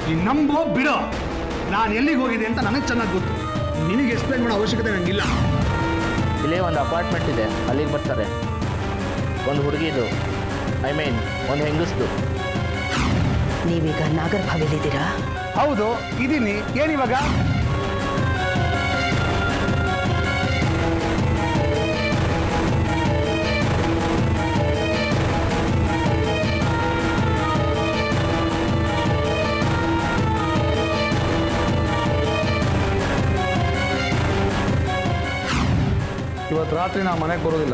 ನೀನ್ ನಂಬೋ ಬಿಡೋ ನಾನು ಎಲ್ಲಿಗೆ ಹೋಗಿದೆ ಅಂತ ನನಗೆ ಚೆನ್ನಾಗಿ ಗೊತ್ತು ನಿನಗೆ ಎಕ್ಸ್ಪ್ಲೈನ್ ಮಾಡೋ ಅವಶ್ಯಕತೆ ನನಗಿಲ್ಲ ಇಲ್ಲೇ ಒಂದು ಅಪಾರ್ಟ್ಮೆಂಟ್ ಇದೆ ಅಲ್ಲಿಗೆ ಬರ್ತಾರೆ ಒಂದು ಹುಡುಗಿದು ಐ ಮೀನ್ ಒಂದು ಹೆಂಗಸ್ದು ನೀವೀಗ ನಾಗರ ಭಾವಿಲಿದ್ದೀರಾ ಹೌದು ಇದೀನಿ ಏನಿವಾಗ ಇವತ್ತು ರಾತ್ರಿ ನಾ ಮನೆಗೆ ಬರೋದಿಲ್ಲ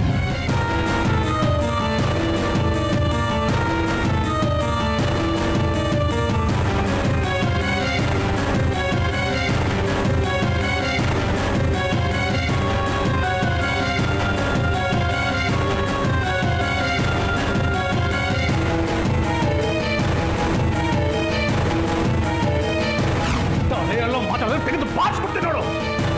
ತಲೆಯೆಲ್ಲ ಮಾತಾಡಿದ್ರೆ ತೆಗೆದು ಬಾಚ್ಬಿಡ್ತೀನಿ ನೋಡು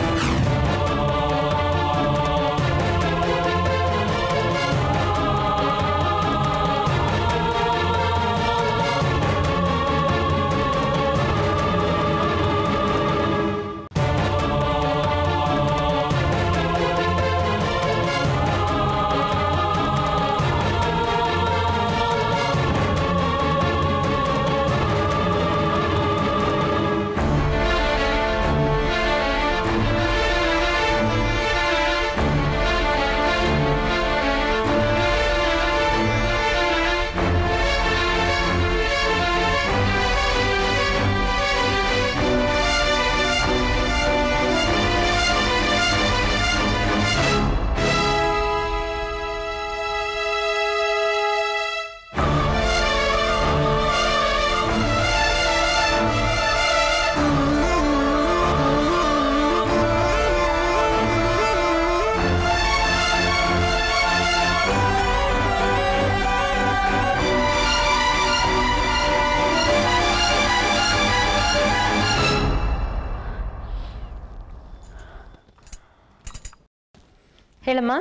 ಹೇಳಮ್ಮ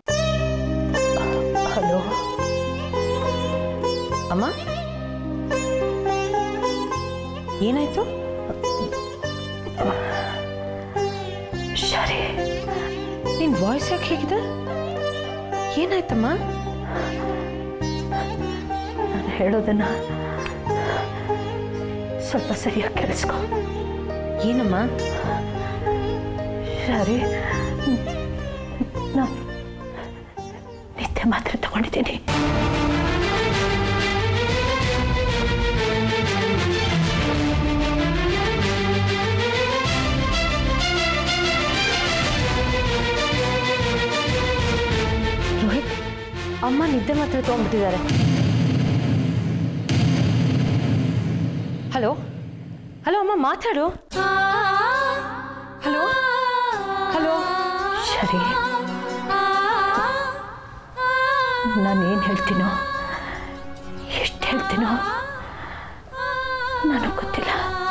ಹಲೋ ಅಮ್ಮ ಏನಾಯ್ತು ಸರಿ ನಿನ್ ವಾಯ್ಸ್ ಯಾಕೆ ಹೇಗಿದೆ ಏನಾಯ್ತಮ್ಮ ನಾನು ಹೇಳೋದನ್ನ ಸ್ವಲ್ಪ ಸರಿಯಾಗಿ ಕೇಳಿಸ್ಕೊ ಏನಮ್ಮ ಸರಿ ನಾನು ನಿದ್ದೆ ಮಾತ್ರೆ ತಗೊಂಡಿದ್ದೀನಿ ರೋಹಿತ್ ಅಮ್ಮ ನಿದ್ದೆ ಮಾತ್ರ ತೊಗೊಂಡ್ಬಿಟ್ಟಿದ್ದಾರೆ ಹಲೋ ಹಲೋ ಅಮ್ಮ ಮಾತಾಡು ಹಲೋ ಹಲೋ ಸರಿ ನಾನೇನು ಹೇಳ್ತೀನೋ ಎಷ್ಟು ಹೇಳ್ತೀನೋ ನನಗೆ ಗೊತ್ತಿಲ್ಲ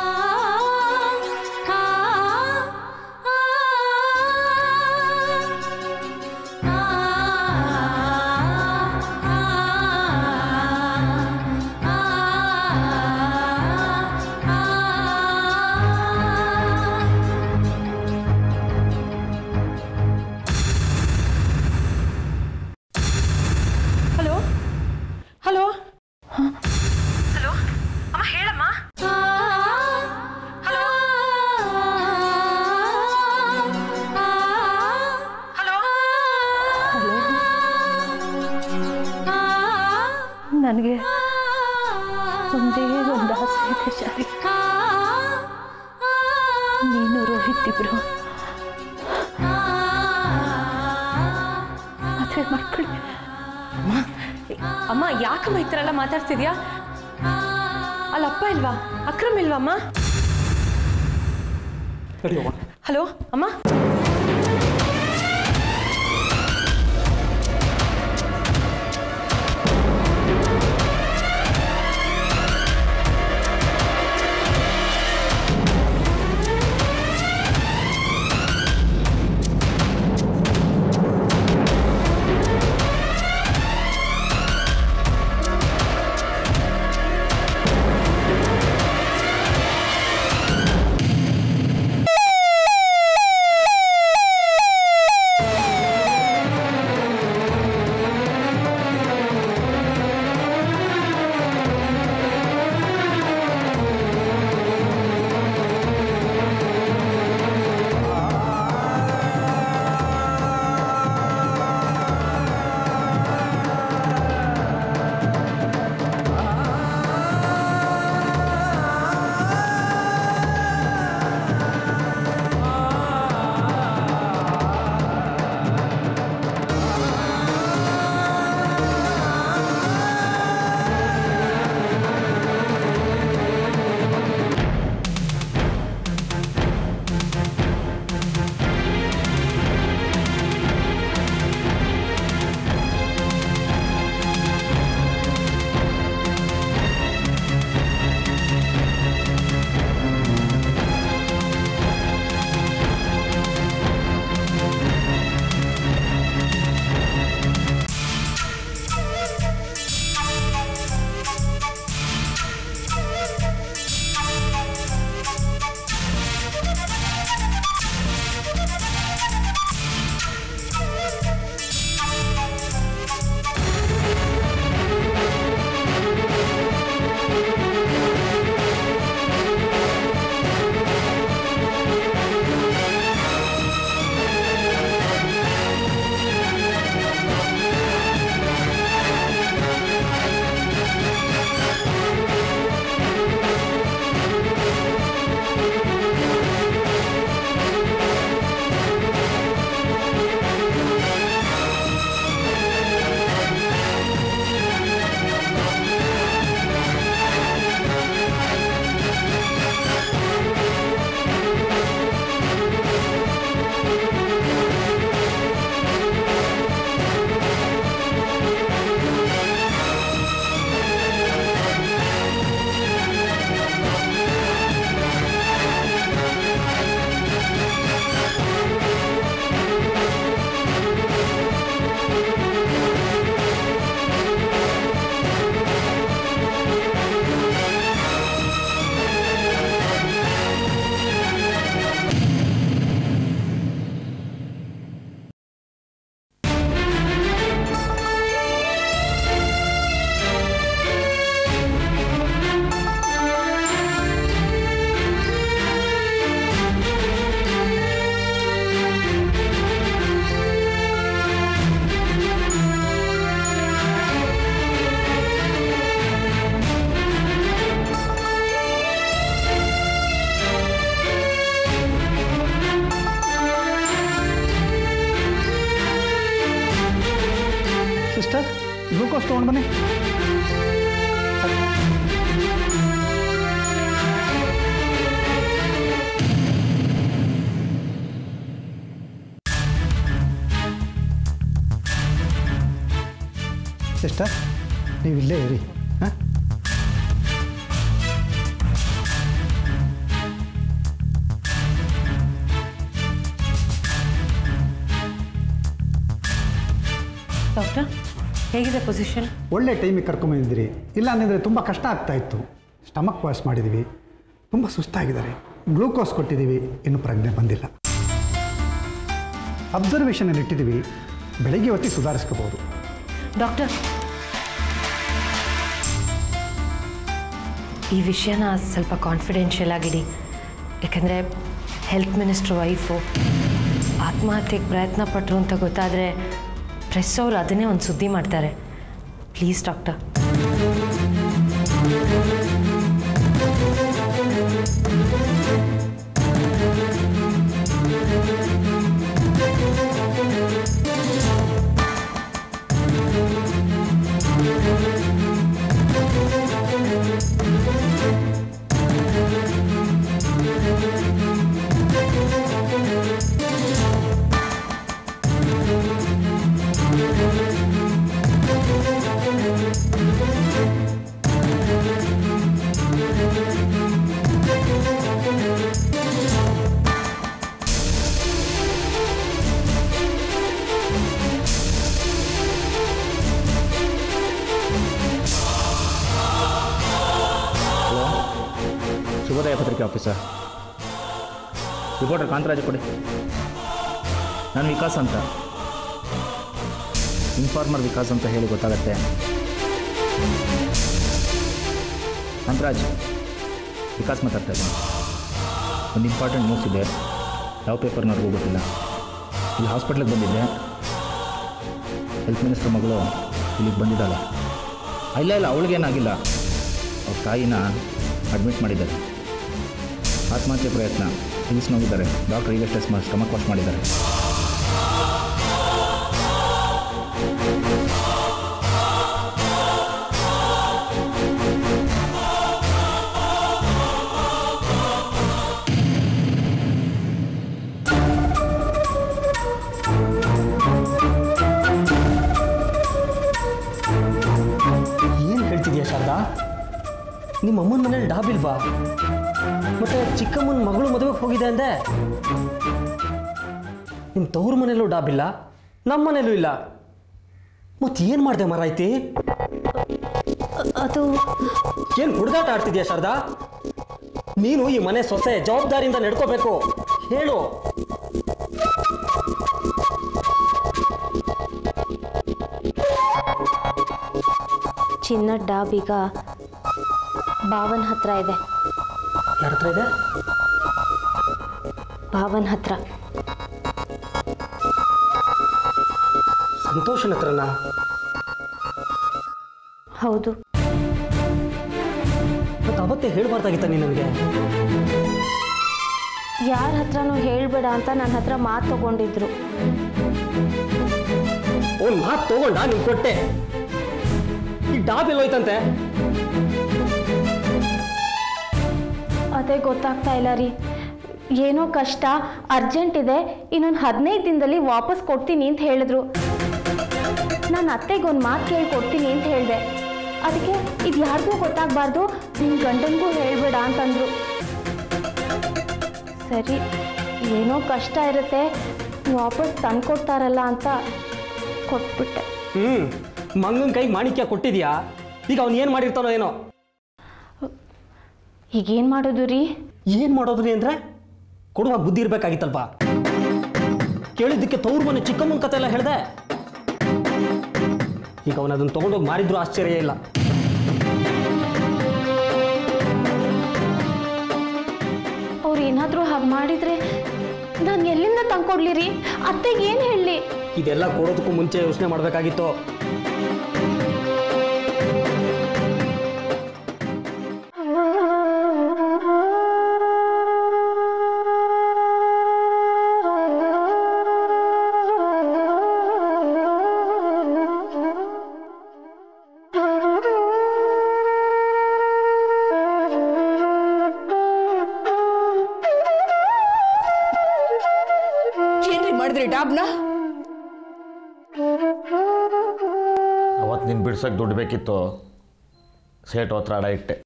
ಹಲೋ ಹಲೋ ಹಲೋ ಅಮ್ಮ ಹೇಳಮ್ಮ ಹಲೋ ಹಲೋ ಹಲೋ ನನಗೆ ಒಂದೇ ಒಂದು ಆಸೆ ಇದೆ ಶಾರಿ ನೀನು ರೋಹಿತ್ ಇಬ್ರು ಮದುವೆ ಮಾಡ್ಕೊಳ್ಳಿ ಅಮ್ಮ ಯಾಕಮ್ಮ ಈ ಥರ ಎಲ್ಲ ಮಾತಾಡ್ತಿದ್ಯಾ ಅಲ್ಲ ಅಪ್ಪ ಇಲ್ವಾ ಅಕ್ರಮ್ ಇಲ್ವಾ ಅಮ್ಮ ಹಲೋ ಅಮ್ಮ ಗ್ಲೂಕೋಸ್ ತೊಗೊಂಡು ಬನ್ನಿ ಸಿಸ್ಟರ್ ನೀವು ಇಲ್ಲೇ ಇರಿ ಹಾಂ ಡಾಕ್ಟರ್ ಹೇಗಿದೆ ಪೊಸಿಷನ್ ಒಳ್ಳೆ ಟೈಮಿಗೆ ಕರ್ಕೊಂಬಂದಿದ್ದೀರಿ ಇಲ್ಲ ಅಂದಿದ್ರೆ ತುಂಬ ಕಷ್ಟ ಆಗ್ತಾ ಇತ್ತು ಸ್ಟಮಕ್ ವಾಶ್ ಮಾಡಿದ್ದೀವಿ ತುಂಬ ಸುಸ್ತಾಗಿದ್ದಾರೆ ಗ್ಲೂಕೋಸ್ ಕೊಟ್ಟಿದ್ದೀವಿ ಇನ್ನು ಪ್ರಜ್ಞೆ ಬಂದಿಲ್ಲ ಅಬ್ಸರ್ವೇಷನಲ್ಲಿ ಇಟ್ಟಿದ್ದೀವಿ ಬೆಳಗ್ಗೆ ಹೊತ್ತಿಗೆ ಸುಧಾರಿಸ್ಕೋಬೋದು ಡಾಕ್ಟರ್ ಈ ವಿಷಯನ ಸ್ವಲ್ಪ ಕಾನ್ಫಿಡೆನ್ಷಿಯಲ್ ಆಗಿಡಿ ಯಾಕಂದರೆ ಹೆಲ್ತ್ ಮಿನಿಸ್ಟ್ರ್ ವೈಫು ಆತ್ಮಹತ್ಯೆಗೆ ಪ್ರಯತ್ನ ಪಟ್ಟರು ಅಂತ ಗೊತ್ತಾದರೆ ಪ್ರೆಸ್ ಅವರು ಅದನ್ನೇ ಒಂದು ಸುದ್ದಿ ಮಾಡ್ತಾರೆ ಪ್ಲೀಸ್ ಡಾಕ್ಟರ್ ಹಲೋ ಶುಭೋದಯ ಪತ್ರಿಕೆ ಆಫೀಸರ್ ರಿಪೋರ್ಟರ್ ಕಾಂತರಾಜ್ ಕೊಡಿ ನಾನು ವಿಕಾಸ್ ಅಂತ ಇನ್ಫಾರ್ಮರ್ ವಿಕಾಸ್ ಅಂತ ಹೇಳಿ ಗೊತ್ತಾಗತ್ತೆ ಕಾಂತರಾಜ್ ವಿಕಾಸ್ ಮಾತಾಡ್ತಾ ಇದ್ದೀನಿ ಒಂದು ಇಂಪಾರ್ಟೆಂಟ್ ನ್ಯೂಸ್ ಇದೆ ಯಾವ ಪೇಪರ್ನವ್ರಿಗೂ ಗೊತ್ತಿಲ್ಲ ಇಲ್ಲಿ ಹಾಸ್ಪಿಟ್ಲಿಗೆ ಬಂದಿದ್ದೆ ಹೆಲ್ತ್ ಮಿನಿಸ್ಟರ್ ಮಗಳು ಇಲ್ಲಿಗೆ ಬಂದಿದ್ದಾಳೆ ಇಲ್ಲ ಇಲ್ಲ ಅವಳಿಗೇನಾಗಿಲ್ಲ ಅವ್ರ ತಾಯಿನ ಅಡ್ಮಿಟ್ ಮಾಡಿದ್ದಾರೆ ಆತ್ಮಹತ್ಯೆ ಪ್ರಯತ್ನ ತಿಳಿಸ್ನೋಗಿದ್ದಾರೆ ಡಾಕ್ಟರ್ ಈಗ ಟೆಸ್ಟ್ ಮಾಡಿ ಸ್ಟಮಕ್ ವಾಶ್ ಮಾಡಿದ್ದಾರೆ ಏನು ಹೇಳ್ತಿದ್ಯಾ ಶಾರದಾ ನಿಮ್ಮ ಅಮ್ಮನ ಮನೇಲಿ ಡಾಬ್ ಇಲ್ವಾ ಮತ್ತೆ ಚಿಕ್ಕಮ್ಮನ ಮಗಳು ಮದುವೆಗೆ ಹೋಗಿದೆ ಅಂದೆ ನಿಮ್ಮ ತವ್ರ ಮನೇಲೂ ಡಾಬ್ ಇಲ್ಲ ನಮ್ಮ ಮನೇಲೂ ಇಲ್ಲ ಮತ್ತೆ ಏನು ಮಾಡಿದೆ ಮರಾಯ್ತಿ ಅದು ಏನು ಹುಡುಗಾಟ ಆಡ್ತಿದ್ಯಾ ಶಾರದಾ ನೀನು ಈ ಮನೆ ಸೊಸೆ ಜವಾಬ್ದಾರಿಯಿಂದ ನಡ್ಕೋಬೇಕು ಹೇಳು ಚಿನ್ನದ ಡಾಬ್ ಈಗ ಭಾವನ್ ಹತ್ರ ಇದೆ ಯಾರ ಹತ್ರ ಇದೆ ಭಾವನ್ ಹತ್ರ ಸಂತೋಷನ ಹತ್ರನಾ ಹೌದು ಮತ್ತೆ ಅವತ್ತೇ ಹೇಳ್ಬಾರ್ದಾಗಿತ್ತ ನೀನು ನನಗೆ ಯಾರ ಹತ್ರನೂ ಹೇಳ್ಬೇಡ ಅಂತ ನನ್ನ ಹತ್ರ ಮಾತು ತಗೊಂಡಿದ್ರು ಒಂದು ಮಾತು ತಗೊಂಡ ನೀನು ಕೊಟ್ಟೆ ಈ ಡಾಬ್ ಎಲ್ಲೋಯ್ತಂತೆ ಅದೇ ಗೊತ್ತಾಗ್ತಾ ಇಲ್ಲ ರೀ ಏನೋ ಕಷ್ಟ ಅರ್ಜೆಂಟ್ ಇದೆ ಇನ್ನೊಂದು ಹದಿನೈದು ದಿನದಲ್ಲಿ ವಾಪಸ್ ಕೊಡ್ತೀನಿ ಅಂತ ಹೇಳಿದ್ರು ನಾನು ಅತ್ತೆಗೆ ಒಂದು ಮಾತು ಕೇಳಿ ಕೊಡ್ತೀನಿ ಅಂತ ಹೇಳಿದೆ ಅದಕ್ಕೆ ಇದು ಯಾರಿಗೂ ಗೊತ್ತಾಗಬಾರ್ದು ನಿನ್ನ ಗಂಡನಿಗೂ ಹೇಳ್ಬೇಡ ಅಂತಂದ್ರು ಸರಿ ಏನೋ ಕಷ್ಟ ಇರುತ್ತೆ ವಾಪಸ್ ತಂದ್ಕೊಡ್ತಾರಲ್ಲ ಅಂತ ಕೊಟ್ಬಿಟ್ಟೆ ಹ್ಞೂ ಮಂಗನ ಕೈಗೆ ಮಾಣಿಕ್ಯ ಕೊಟ್ಟಿದ್ಯಾ ಈಗ ಅವ್ನು ಏನು ಮಾಡಿರ್ತಾನೋ ಏನೋ ಈಗೇನು ಮಾಡೋದು ರೀ ಏನು ಮಾಡೋದ್ರಿ ಅಂದರೆ ಕೊಡುವಾಗ ಬುದ್ಧಿ ಇರಬೇಕಾಗಿತ್ತಲ್ವಾ ಕೇಳಿದ್ದಕ್ಕೆ ತವ್ರ ಮನೆ ಚಿಕ್ಕಮ್ಮನ ಕತೆ ಎಲ್ಲ ಹೇಳಿದೆ ಈಗ ಅವನು ಅದನ್ನು ತೊಗೊಂಡೋಗಿ ಮಾರಿದ್ರು ಆಶ್ಚರ್ಯ ಇಲ್ಲ ಅವ್ರು ಏನಾದರೂ ಹಾಗೆ ಮಾಡಿದರೆ ನಾನು ಎಲ್ಲಿಂದ ತಂದ್ಕೊಡ್ಲಿ ರೀ ಅತ್ತೆಗೆ ಏನು ಹೇಳಲಿ ಇದೆಲ್ಲ ಕೊಡೋದಕ್ಕೂ ಮುಂಚೆ ಯೋಚನೆ ಮಾಡಬೇಕಾಗಿತ್ತು ನೀನು ಬಿಡ್ಸೋಕ್ಕೆ ದುಡ್ಡು ಬೇಕಿತ್ತು ಸೇಟ್ ಹತ್ರ ಅಡ ಇಟ್ಟೆ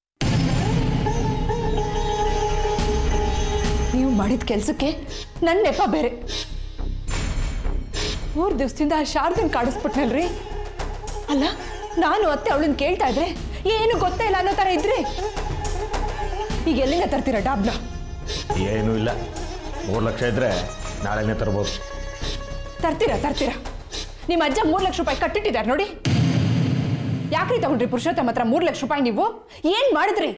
ನೀವು ಮಾಡಿದ ಕೆಲಸಕ್ಕೆ ನನ್ನ ನೆಪ ಬೇರೆ ಮೂರು ದಿವಸದಿಂದ ಆ ಶಾರದನ್ ಕಾಡಿಸ್ಬಿಟ್ನಲ್ರಿ ಅಲ್ಲ ನಾನು ಅತ್ತೆ ಅವಳನ್ನ ಕೇಳ್ತಾ ಇದ್ರೆ ಏನು ಗೊತ್ತೇ ಇಲ್ಲ ಅನ್ನೋ ಥರ ಇದ್ರಿ ಈಗ ಎಲ್ಲಿಂದ ತರ್ತೀರಾ ಡಾಬ್ನ ಏನೂ ಇಲ್ಲ ಮೂರು ಲಕ್ಷ ಇದ್ದರೆ ನಾಳೆನೇ ತರ್ಬೋದು ತರ್ತೀರಾ ತರ್ತೀರಾ ನಿಮ್ಮ ಅಜ್ಜ ಮೂರು ಲಕ್ಷ ರೂಪಾಯಿ ಕಟ್ಟಿಟ್ಟಿದ್ದಾರೆ ನೋಡಿ ಯಾಕ್ರಿ ತಗೊಂಡ್ರಿ ಪುರುಷೋತ್ತಮ ಹತ್ರ ಮೂರು ಲಕ್ಷ ರೂಪಾಯಿ ನೀವು ಏನ್ ಮಾಡಿದ್ರಿ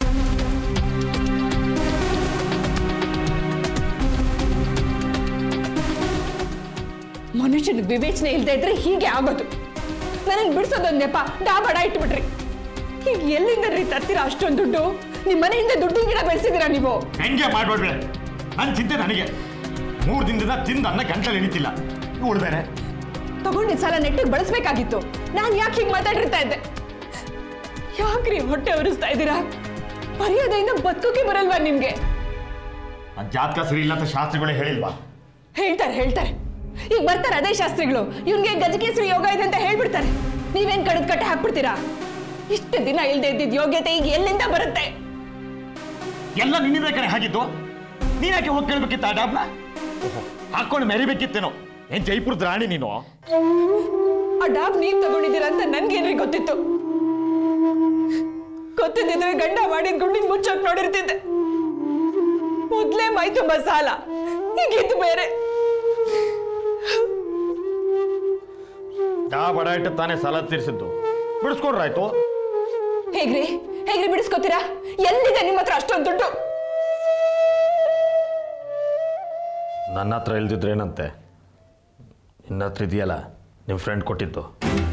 ಮನುಷ್ಯನಿಗೆ ವಿವೇಚನೆ ಇಲ್ಲದೆ ಇದ್ರೆ ಹೀಗೆ ಆಗೋದು ನನಗೆ ಬಿಡಿಸೋದೊಂದು ನೆಪ ಡಾಬಡ ಇಟ್ಬಿಟ್ರಿ ಈಗ ಎಲ್ಲಿಂದ ರೀ ತರ್ತೀರಾ ಅಷ್ಟೊಂದು ದುಡ್ಡು ನಿಮ್ಮ ಮನೆಯಿಂದ ದುಡ್ಡಿನ ಗಿಡ ಬೆಳೆಸಿದ್ದೀರಾ ನೀವು ಹೆಂಗೆ ಮಾಡ್ಬೇಡ್ರೆ ನನ್ನ ಚಿಂತೆ ನನಗೆ ಮೂರು ದಿನದಿಂದ ತಿಂದು ಅನ್ನ ಗಂಟಲು ಎಣಿತಿಲ್ಲ ಇವಳು ಬೇರೆ ತಗೊಂಡಿದ್ದ ಸಾಲ ನೆಟ್ಟಿಗೆ ಬಳಸ್ಬೇಕಾಗಿತ್ತು ನಾನು ಯಾಕೆ ಹೀಗೆ ಮಾತಾಡಿರ್ತಾ ಇದ್ದೆ ಯಾಕ್ರಿ ಹೊಟ್ಟೆ ಉರಿಸ್ತಾ ಇದ್ದೀರಾ ಮರ್ಯಾದೆಯಿಂದ ಬದುಕೋಕೆ ಬರಲ್ವಾ ನಿಮ್ಗೆ ನನ್ನ ಜಾತಕ ಸರಿ ಇಲ್ಲ ಅಂತ ಶಾಸ್ತ್ರಿಗಳೇ ಹೇಳಿಲ್ವಾ ಹೇಳ್ತಾರೆ ಹೇಳ್ತಾರೆ ಈಗ ಬರ್ತಾರೆ ಅದೇ ಶಾಸ್ತ್ರಿಗಳು ಇವ್ನಿಗೆ ಗಜಕೇಸರಿ ಯೋಗ ಇದೆ ಅಂತ ಹೇಳ್ಬಿಡ್ತಾರೆ ನೀವೇನ್ ಕಡದ್ ಕಟ್ಟೆ ಹಾಕ್ಬಿಡ್ತೀರಾ ಇಷ್ಟು ದಿನ ಇಲ್ದೇ ಇದ್ದಿದ್ ಯೋಗ್ಯತೆ ಈಗ ಎಲ್ಲಿಂದ ಬರುತ್ತೆ ಎಲ್ಲ ನಿನ್ನಿಂದ ಕಡೆ ಹಾಗಿದ್ದು ನೀನ್ ಯಾಕೆ ಹೋಗಿ ಕೇಳ್ಬೇಕಿತ್ತ ಆ ಡಾಬ್ನ ಹಾಕೊಂಡು ಮೆರಿಬೇಕಿತ್ತೇನೋ ಏನ್ ಜೈಪುರದ ರಾಣಿ ನೀನು ಆ ಡಾಬ್ ನೀವ್ ತಗೊಂಡಿದ್ದೀರಾ ಅಂತ ನನ್ಗೇನ್ರಿ ಗೊತ್ತಿತ್ತು ಗೊತ್ತಿದ್ದಿದ್ರೆ ಗಂಡ ಮಾಡಿದ ಗುಂಡಿನ ಮುಚ್ಚೋಕ್ ನೋಡಿರ್ತಿದ್ದೆ ಮೊದ್ಲೇ ಮೈ ತುಂಬ ಸಾಲ ಈಗಿದ್ದು ಬೇರೆ ಡಾ ಬಡ ಇಟ್ಟು ತಾನೇ ಸಾಲ ತೀರಿಸಿದ್ದು ಬಿಡಿಸ್ಕೊಂಡ್ರಾಯ್ತು ಹೇಗ್ರಿ ಹೇಗ್ರಿ ಬಿಡಿಸ್ಕೋತೀರಾ ಎಲ್ಲಿದೆ ನಿಮ್ಮ ಹತ್ರ ಅಷ್ಟೊಂದು ದುಡ್ಡು ನನ್ನ ಹತ್ರ ಇಲ್ದಿದ್ರೆ ಏನಂತೆ ನಿನ್ನ ಹತ್ರ ಇದೆಯಲ್ಲ ನಿಮ್ಮ ಫ್ರೆಂಡ್ ಕೊಟ್ಟಿದ್ದು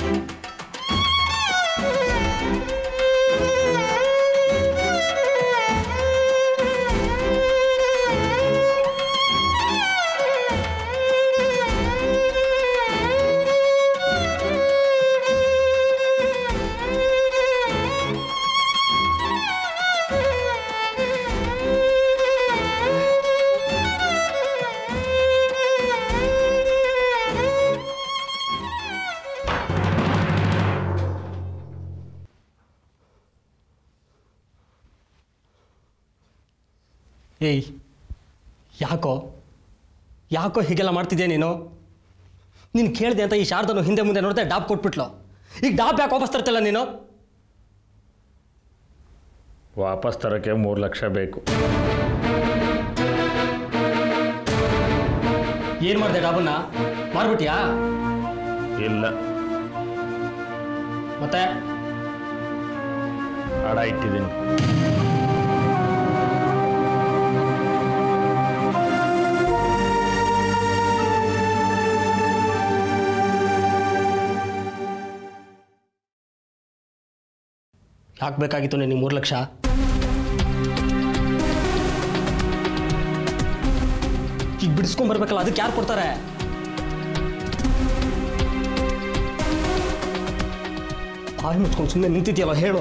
ಏಯ್ ಯಾಕೋ ಯಾಕೋ ಹೀಗೆಲ್ಲ ಮಾಡ್ತಿದ್ಯಾ ನೀನು ನೀನು ಕೇಳಿದೆ ಅಂತ ಈ ಶಾರದನು ಹಿಂದೆ ಮುಂದೆ ನೋಡ್ತಾ ಡಾಬ್ ಕೊಟ್ಬಿಟ್ಲು ಈಗ ಡಾಬ್ ಯಾಕೆ ವಾಪಸ್ ತರ್ತಿಲ್ಲ ನೀನು ವಾಪಸ್ ತರೋಕ್ಕೆ ಮೂರು ಲಕ್ಷ ಬೇಕು ಏನು ಮಾಡಿದೆ ಡಾಬನ್ನ ಮಾರ್ಬಿಟ್ಯಾ ಇಲ್ಲ ಮತ್ತೆ ಅಡ ಇಟ್ಟಿದ್ದೀನಿ ಯಾಕೆ ಬೇಕಾಗಿತ್ತು ನಿನಗೆ ಮೂರು ಲಕ್ಷ ಈಗ ಬಿಡಿಸ್ಕೊಂಬರ್ಬೇಕಲ್ಲ ಅದಕ್ಕೆ ಯಾರು ಕೊಡ್ತಾರೆ ಬಾಯಿ ಮುಚ್ಕೊಂಡು ಸುಮ್ಮನೆ ನಿಂತಿದ್ಯಲ್ಲ ಹೇಳು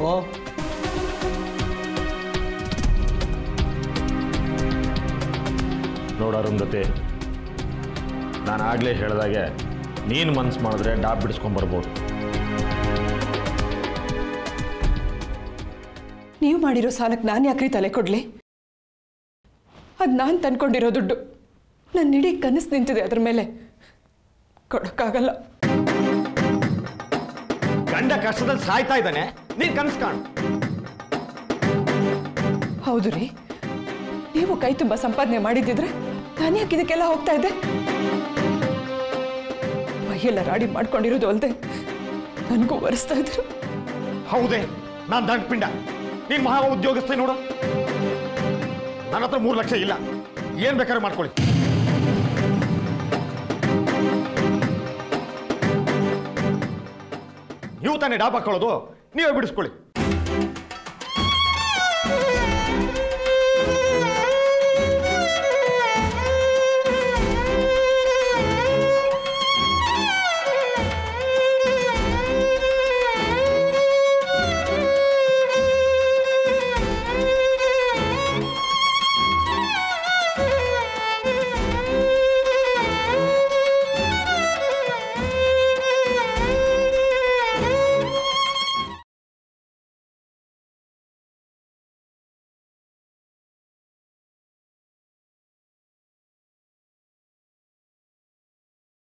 ನೋಡ ಅರುಂಧತಿ ನಾನು ಆಗಲೇ ಹೇಳ್ದಾಗೆ ನೀನು ಮನ್ಸು ಮಾಡಿದ್ರೆ ಡಾಬ್ ಬಿಡಿಸ್ಕೊಂಬರ್ಬೋದು ನೀವು ಮಾಡಿರೋ ಸಾಲಕ್ಕೆ ನಾನು ಯಾಕ್ರಿ ತಲೆ ಕೊಡ್ಲಿ ಅದು ನಾನು ತಂದ್ಕೊಂಡಿರೋ ದುಡ್ಡು ನನ್ನ ಇಡೀ ಕನಸು ನಿಂತಿದೆ ಅದ್ರ ಮೇಲೆ ಕೊಡೋಕ್ಕಾಗಲ್ಲ ಗಂಡ ಕಷ್ಟದಲ್ಲಿ ಸಾಯ್ತಾ ಇದ್ದಾನೆ ನೀನು ಕನಸು ಕಾಣು ಹೌದು ರೀ ನೀವು ಕೈ ತುಂಬ ಸಂಪಾದನೆ ಮಾಡಿದ್ದಿದ್ರೆ ನಾನು ಯಾಕೆ ಇದಕ್ಕೆಲ್ಲ ಹೋಗ್ತಾ ಇದ್ದೆ ಮೈಯೆಲ್ಲ ರಾಡಿ ಮಾಡ್ಕೊಂಡಿರೋದು ಅಲ್ಲದೆ ನನಗೂ ಒರೆಸ್ತಾ ಇದ್ರು ಹೌದೇ ನಾನು ದಂಡಪಿಂಡ ನೀನು ಮಹಾ ಉದ್ಯೋಗಸ್ಥೆ ನೋಡು ನನ್ನ ಹತ್ರ ಮೂರು ಲಕ್ಷ ಇಲ್ಲ ಏನು ಬೇಕಾದ್ರೂ ಮಾಡ್ಕೊಳ್ಳಿ ನೀವು ತಾನೇ ಡಾಬ್ ಹಾಕೊಳ್ಳೋದು ನೀವೇ ಬಿಡಿಸ್ಕೊಳ್ಳಿ